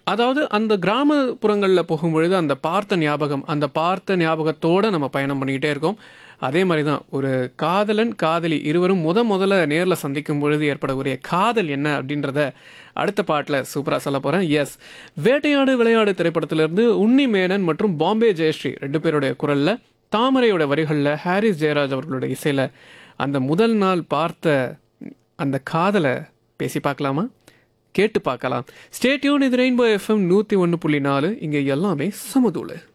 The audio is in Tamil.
அதாவது அந்த கிராமப்புறங்களில் போகும்பொழுது அந்த பார்த்த ஞாபகம் அந்த பார்த்த ஞாபகத்தோடு நம்ம பயணம் பண்ணிக்கிட்டே இருக்கோம் அதே மாதிரி தான் ஒரு காதலன் காதலி இருவரும் முத முதல்ல நேரில் சந்திக்கும் பொழுது ஏற்படக்கூடிய காதல் என்ன அப்படின்றத அடுத்த பாட்டில் சூப்பராக சொல்ல போகிறேன் எஸ் வேட்டையாடு விளையாடு திரைப்படத்திலிருந்து உன்னி மேனன் மற்றும் பாம்பே ஜெயஸ்ரீ ரெண்டு பேருடைய குரலில் தாமரையோட வரிகளில் ஹாரிஸ் ஜெயராஜ் அவர்களோட இசையில் அந்த முதல் நாள் பார்த்த அந்த காதலை பேசி பார்க்கலாமா கேட்டு பார்க்கலாம் ஸ்டேட்யூன் இது ரெயின்போ எஃப்எம் நூற்றி ஒன்று புள்ளி நாலு இங்கே எல்லாமே சமதூளு